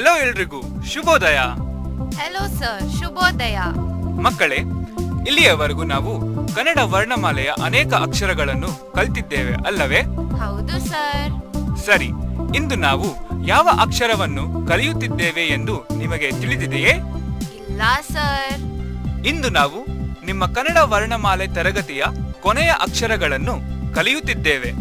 hello ಎಲ್ರಿಗೂ ಶುಭೋದಯ hello sir ಶುಭೋದಯ ಮಕ್ಕಳೇ ಇಲ್ಲಿಯವರೆಗೂ ನಾವು ಕನ್ನಡ ವರ್ಣಮಾಲೆಯ ಅನೇಕ ಅಕ್ಷರಗಳನ್ನು ಕಲ್ತಿದ್ದೇವೆ ಅಲ್ಲವೇ ಹೌದು ಸರ್ ಸರಿ ಇಂದು ನಾವು ಯಾವ ಅಕ್ಷರವನ್ನು ಕಲಿಯುತ್ತಿದ್ದೇವೆ ಎಂದು ನಿಮಗೆ ತಿಳಿದಿದೆಯೇ ಇಲ್ಲ ಸರ್ ಇಂದು ನಾವು ನಿಮ್ಮ ಕನ್ನಡ ವರ್ಣಮಾಲೆ ತರಗತಿಯ ಕೊನೆಯ ಅಕ್ಷರಗಳನ್ನು ಕಲಿಯುತ್ತಿದ್ದೇವೆ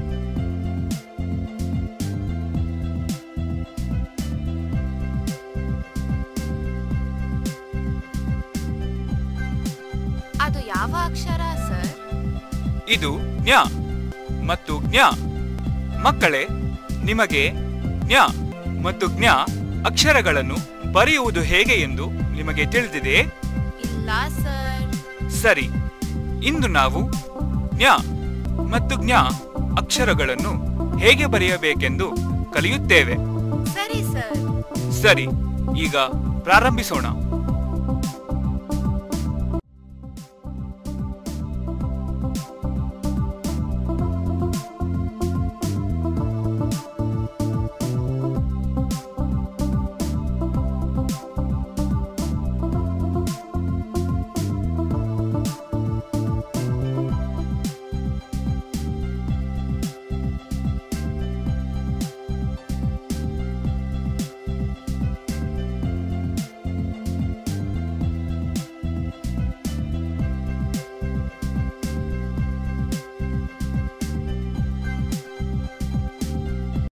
ಅದು ಯಾವ ಅಕ್ಷರ ಸರ್ ಇದು ಜ್ಞ ಮತ್ತು ಜ್ಞ ಮಕ್ಕಳೇ ನಿಮಗೆ ಜ್ಞ ಮತ್ತು ಜ್ಞ ಅಕ್ಷರಗಳನ್ನು ಬರೆಯುವುದು ಹೇಗೆ ಎಂದು ನಿಮಗೆ ತಿಳಿದಿದೆಯೇ ಇಲ್ಲ ಸರ್ ಸರಿ ಇಂದು ನಾವು ಜ್ಞ ಮತ್ತು ಜ್ಞ ಅಕ್ಷರಗಳನ್ನು ಹೇಗೆ ಬರೆಯಬೇಕೆಂದು ಕಲಿಯುತ್ತೇವೆ ಸರಿ ಸರ್ ಸರಿ ಈಗ ಪ್ರಾರಂಭಿಸೋಣ